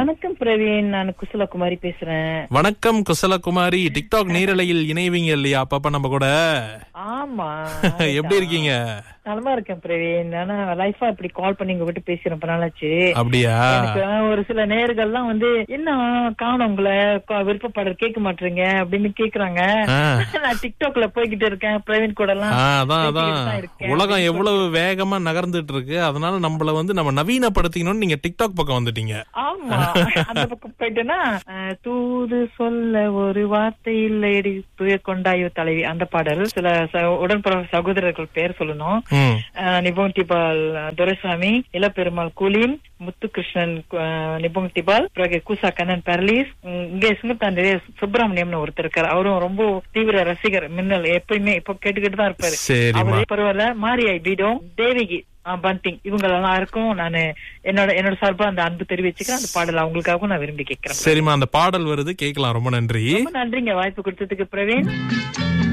வணக்கம் பிரவீன் நான் குசலகுமாரி பேசுறேன் வணக்கம் குசலகுமாரி டிக்டாக் நேரலையில் இணைவீங்க இல்லையா அப்பப்ப நம்ம கூட ஆமா எப்படி இருக்கீங்க நலமா இருக்கேன் பிரவீன் ஆனா லைஃபா இப்படி கால் பண்ணி உங்ககிட்ட பேசி ரொம்ப நாளாச்சு அப்படியா எனக்கு ஒரு சில நேர்கள்லாம் வந்து என்ன காணும் உங்களை க- விருப்பப்பாடல் கேட்க மாட்டீங்க அப்படின்னு கேக்குறாங்க ஆ. நான் டிக்டாக்ல போய்கிட்டு இருக்கேன் பிரவீன் கூட எல்லாம் ஆ, அதான் பேசிக்கிட்டு அதான் தான் இருக்கேன். உலகம் எவ்வளவு வேகமா நகர்ந்துட்டு இருக்கு அதனால நம்மள வந்து நம்ம நவீனப்படுத்திக்கணும்னு நீங்க டிக்டாக் பக்கம் வந்துட்டீங்க ஆமா அந்த பக்கம் போயிட்டேன்னா அஹ், தூது சொல்ல ஒரு வார்த்தை இல்லையடி துய கொண்டாயோ தலைவி அந்த பாடல் சில ச- உடன்புற சகோதரர்கள் பெயர் சொல்லணும் ம். அஹ், நிபுங் டிபால் அஹ், துரைசாமி இளப்பெருமாள் கூலிம் முத்துகிருஷ்ணன் அஹ், நிபுங் டிபால் பிறகு கூசா கண்ணன் பெர்லீஸ் உம், இங்கே சுங்கத்தாண்டிலே சுப்பிரமணியம்னு ஒருத்தர் இருக்காரு அவரும் ரொம்ப தீவிர ரசிகர் மின்னல் எப்பயுமே இப்போ கேட்டுக்கிட்டு தான் இருப்பாரு சரிம்மா அவரே பரவாயில்ல மாரியாய் பீடோம் தேவிகி அஹ், பண்டிங் இவங்க எல்லாருக்கும் நான் என்னோட என்னோட சார்பா அந்த அன்பு தெரிவிச்சுக்கிறேன் அந்த பாடல் அவங்களுக்காகவும் நான் விரும்பி கேட்கிறேன் சரிம்மா அந்த பாடல் வருது கேட்கலாம் ரொம்ப நன்றி ரொம்ப நன்றிங்க வாய்ப்பு கொடுத்ததுக்கு பிரவீன்